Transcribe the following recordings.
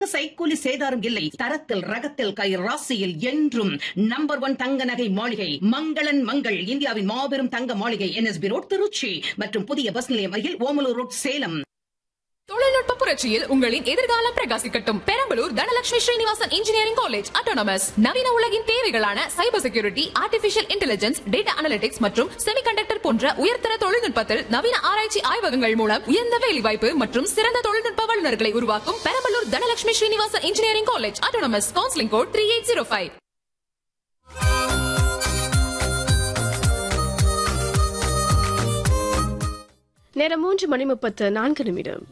சைக்கூலி சேதாரம் இல்லை தரத்தில் ரகத்தில் கை ராசியில் என்றும் நம்பர் ஒன் தங்க நகை மாளிகை மங்களன் மங்கள் இந்தியாவின் மாபெரும் தங்க மாளிகை என்எஸ்பி ரோட் திருச்சி மற்றும் புதிய பஸ் நிலையம் அருகில் ஓமலூர் ரோட் சேலம் தொழில்நுட்ப புரட்சியில் உங்களின் எதிர்காலம் பிரகாசிக்கட்டும் Perambalur Dhanalakshmi Srinivasan engineering college autonomous நவீன உலகின் தேவைகளான cyber security artificial intelligence data analytics மற்றும் செமிகண்டக்டர் போன்ற உயர்தர தொழில்நுட்பத்தில் நவீன ஆராய்ச்சி ஆய்வகங்கள் மூலம் உயர்ந்த வேலைவாய்ப்பு மற்றும் சிறந்த தொழில்நுட்ப வல்லுநர்களை உருவாக்கும் Perambalur Dhanalakshmi Srinivasan engineering college autonomous counselling code three eight zero five நேரம் மூன்று மணி முப்பத்து நான்கு நிமிடம்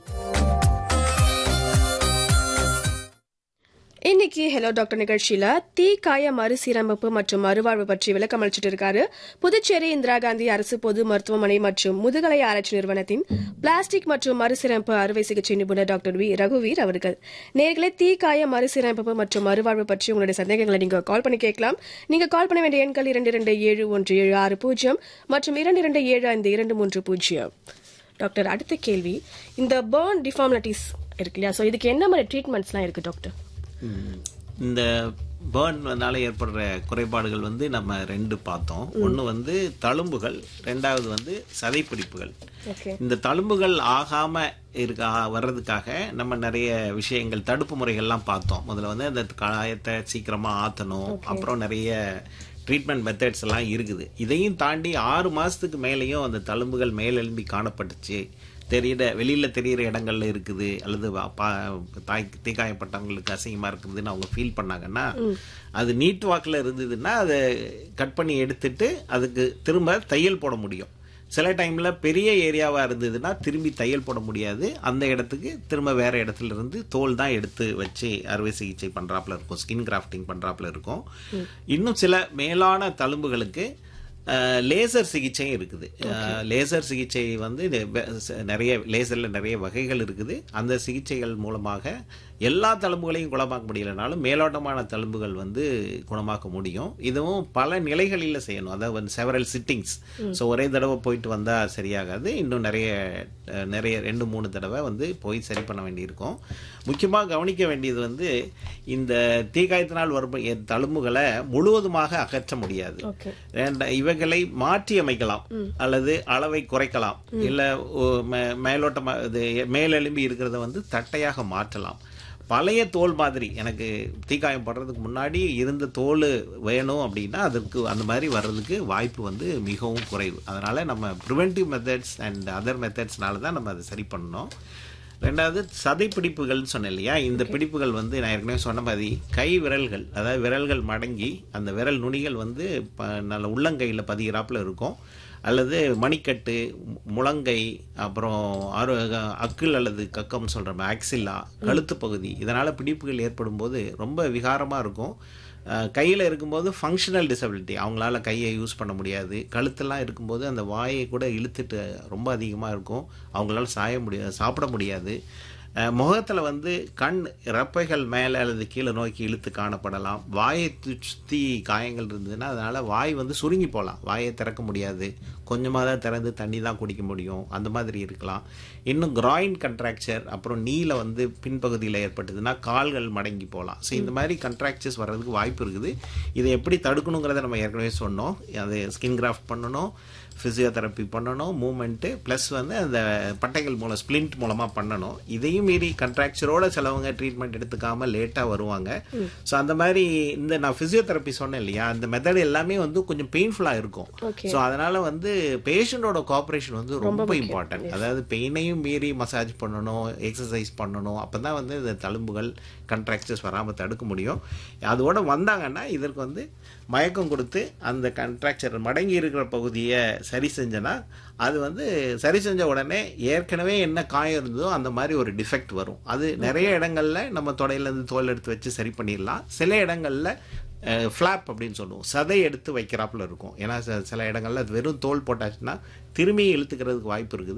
இன்னைக்கு ஹலோ டாக்டர் நிகழ்ச்சியில தீ காய மறுசீரமைப்பு மற்றும் மறுவாழ்வு பற்றி விளக்கம் அளிச்சிட்டு இருக்காரு புதுச்சேரி இந்திரா காந்தி அரசு பொது மருத்துவமனை மற்றும் முதுகலை ஆராய்ச்சி நிறுவனத்தின் பிளாஸ்டிக் மற்றும் மறுசீரமைப்பு அறுவை சிகிச்சை நிபுணர் டாக்டர் வி ரகுவீர் அவர்கள் நேர்களே தீ காய மறுசீரமைப்பு மற்றும் மறுவாழ்வு பற்றி உங்களுடைய சந்தேகங்களை நீங்க கால் பண்ணி கேட்கலாம் நீங்க கால் பண்ண வேண்டிய எண்கள் இரண்டு இரண்டு ஏழு ஒன்று ஏழு ஆறு பூஜ்ஜியம் மற்றும் இரண்டு இரண்டு ஏழு ஐந்து இரண்டு மூன்று பூஜ்ஜியம் டாக்டர் அடுத்த கேள்வி இந்த பேர்ன் டிஃபார்மிலிட்டிஸ் இருக்கு இல்லையா ஸோ இதுக்கு என்ன மாதிரி ட்ரீட்மெண்ட்ஸ்லாம் இருக்கு டாக்டர் ம். இந்த பேர்ன்னால ஏற்படுற குறைபாடுகள் வந்து நம்ம ரெண்டு பார்த்தோம் ஒன்று வந்து தழும்புகள் ரெண்டாவது வந்து சதைப்பிடிப்புகள் ஓகே இந்த தழும்புகள் ஆகாம இருக்க வர்றதுக்காக நம்ம நிறைய விஷயங்கள் தடுப்பு முறைகள்லாம் பார்த்தோம் முதல்ல வந்து அந்த காயத்தை சீக்கிரமா ஆத்தணும் அப்புறம் நிறைய ட்ரீட்மெண்ட் மெத்தட்ஸ் எல்லாம் இருக்குது இதையும் தாண்டி ஆறு மாசத்துக்கு மேலேயும் அந்த தழும்புகள் மேலெலும்பி காணப்பட்டுச்சு தெரியற வெளியில தெரியிற இடங்கள்ல இருக்குது அல்லது வா- பா- தாய் தீக்காயப்பட்டவங்களுக்கு அசிங்கமா இருக்குதுன்னு அவங்க ஃபீல் பண்ணாங்கன்னா அது நீட் வாக்கில் இருந்ததுன்னா அதை கட் பண்ணி எடுத்துட்டு அதுக்கு திரும்ப தையல் போட முடியும் சில டைம்ல பெரிய ஏரியாவா இருந்ததுன்னா திரும்பி தையல் போட முடியாது அந்த இடத்துக்கு திரும்ப வேற இடத்துல இருந்து தோல் தான் எடுத்து வச்சு அறுவை சிகிச்சை பண்றாப்புல இருக்கும் ஸ்கின் கிராஃப்டிங் பண்றாப்புல இருக்கும் இன்னும் சில மேலான தழும்புகளுக்கு அஹ், லேசர் சிகிச்சையும் இருக்குது அஹ், லேசர் சிகிச்சை வந்து இது வெ- ச- நிறைய லேசர்ல நிறைய வகைகள் இருக்குது அந்த சிகிச்சைகள் மூலமாக எல்லா தழும்புகளையும் குணமாக்க முடியலனாலும் மேலோட்டமான தழும்புகள் வந்து குணமாக்க முடியும் இதுவும் பல நிலைகளில் செய்யணும் அதாவது வந்து செவரல் சிட்டிங்ஸ் ஸோ ஒரே தடவை போயிட்டு வந்தா சரியாகாது இன்னும் நிறைய அஹ், நிறைய ரெண்டு மூணு தடவை வந்து போய் சரி பண்ண வேண்டியிருக்கும் முக்கியமாக கவனிக்க வேண்டியது வந்து இந்த தீக்காயத்தினால் வரும் எ- தழும்புகளை முழுவதுமாக அகற்ற முடியாது ஓகே ரெண்ட- இவைகளை மாற்றி அமைக்கலாம் அல்லது அளவை குறைக்கலாம் இல்ல ஓ- மே- மேலோட்டமா இது மேலெலும்பி இருக்கிறத வந்து தட்டையாக மாற்றலாம் பழைய தோல் மாதிரி எனக்கு தீக்காயம் படுறதுக்கு முன்னாடி இருந்த தோல் வேணும் அப்படின்னா அதற்கு அந்த மாதிரி வர்றதுக்கு வாய்ப்பு வந்து மிகவும் குறைவு அதனால நம்ம ப்ரிவென்டிவ் மெத்தட்ஸ் அண்ட் அதர் மெத்தட்ஸ்னால தான் நம்ம அதை சரி பண்ணணும் ரெண்டாவது சதை பிடிப்புகள்னு சொன்னேன் இல்லையா இந்த பிடிப்புகள் வந்து நான் ஏற்கனவே சொன்ன மாதிரி கை விரல்கள் அதாவது விரல்கள் மடங்கி அந்த விரல் நுனிகள் வந்து ப- நல்ல உள்ளங்கையில் பதிகிறாப்புல இருக்கும் அல்லது மணிக்கட்டு மு- முழங்கை அப்புறம் அரு அக்கிள் அல்லது கக்கம் சொல்கிறோம் ஆக்சில்லா கழுத்து பகுதி இதனால் பிடிப்புகள் ஏற்படும் போது ரொம்ப விகாரமாக இருக்கும் கையில் இருக்கும்போது ஃபங்க்ஷனல் டிசபிலிட்டி அவங்களால கையை யூஸ் பண்ண முடியாது கழுத்தெல்லாம் இருக்கும்போது அந்த வாயை கூட இழுத்துட்டு ரொம்ப அதிகமாக இருக்கும் அவங்களால சாய முடியாது சாப்பிட முடியாது முகத்தில் வந்து கண் இறப்பைகள் மேலே அல்லது கீழே நோக்கி இழுத்து காணப்படலாம் வாயை சுற்றி காயங்கள் இருந்ததுன்னா அதனால் வாய் வந்து சுருங்கி போகலாம் வாயை திறக்க முடியாது கொஞ்சமாக தான் திறந்து தண்ணி தான் குடிக்க முடியும் அந்த மாதிரி இருக்கலாம் இன்னும் கிராயின் கண்ட்ராக்சர் அப்புறம் நீல வந்து பின்பகுதியில் ஏற்பட்டதுன்னா கால்கள் மடங்கி போகலாம் ஸோ இந்த மாதிரி கண்ட்ராக்சர்ஸ் வர்றதுக்கு வாய்ப்பு இருக்குது இதை எப்படி தடுக்கணுங்கிறத நம்ம ஏற்கனவே சொன்னோம் அது ஸ்கின் கிராஃப்ட் பண்ணணும் ஃபிசியோதெரப்பி பண்ணணும் மூமெண்ட்டு ப்ளஸ் வந்து அந்த பட்டைகள் மூலம் ஸ்ப்ளிண்ட் மூலமாக பண்ணணும் இதையும் மீறி கண்ட்ராக்சரோட சிலவங்க ட்ரீட்மெண்ட் எடுத்துக்காம லேட்டாக வருவாங்க ஸோ அந்த மாதிரி இந்த நான் ஃபிசியோதெரப்பி சொன்னேன் இல்லையா அந்த மெத்தட் எல்லாமே வந்து கொஞ்சம் பெயின்ஃபுல்லாக இருக்கும் Okay. ஸோ அதனால வந்து பேஷண்டோட கோஆப்ரேஷன் வந்து ரொம்ப இம்பார்ட்டன்ட் அதாவது பெயினையும் மீறி மசாஜ் பண்ணணும் எக்ஸசைஸ் பண்ணணும் அப்போ தான் வந்து இந்த தழும்புகள் கண்ட்ராக்சர்ஸ் வராமல் தடுக்க முடியும் அதோட வந்தாங்கன்னா இதற்கு வந்து மயக்கம் கொடுத்து அந்த கண்ட்ராக்சர் மடங்கி இருக்கிற பகுதியை சரி செஞ்சனா அது வந்து சரி செஞ்ச உடனே ஏற்கனவே என்ன காயம் இருந்ததோ அந்த மாதிரி ஒரு டிஃபெக்ட் வரும் அது நிறைய இடங்கள்ல நம்ம தொடையிலேருந்து தோல் எடுத்து வச்சு சரி பண்ணிடலாம் சில இடங்கள்ல ஃப்ளாப் அப்படின்னு சொல்லுவோம் சதை எடுத்து வைக்கிறாப்புல இருக்கும் ஏன்னா சில- சில இடங்கள்ல அது வெறும் தோல் போட்டாச்சுன்னா திரும்பி இழுத்துக்கிறதுக்கு வாய்ப்பு இருக்குது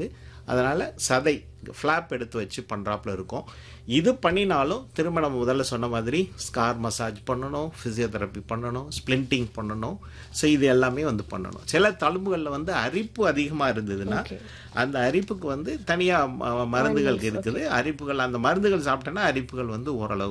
அதனால சதை ஃப்ளாப் எடுத்து வச்சு பண்றாப்புல இருக்கும் இது பண்ணினாலும் திரும்ப நம்ம முதல்ல சொன்ன மாதிரி ஸ்கார் மசாஜ் பண்ணணும் ஃபிசியோதெரப்பி பண்ணணும் ஸ்பிளிண்டிங் பண்ணணும் ஸோ இது எல்லாமே வந்து பண்ணணும் சில தழும்புகளில் வந்து அரிப்பு அதிகமாக இருந்ததுன்னா அந்த அரிப்புக்கு வந்து தனியாக மருந்துகள் இருக்குது அரிப்புகள் அந்த மருந்துகள் சாப்பிட்டோன்னா அரிப்புகள் வந்து ஓரளவு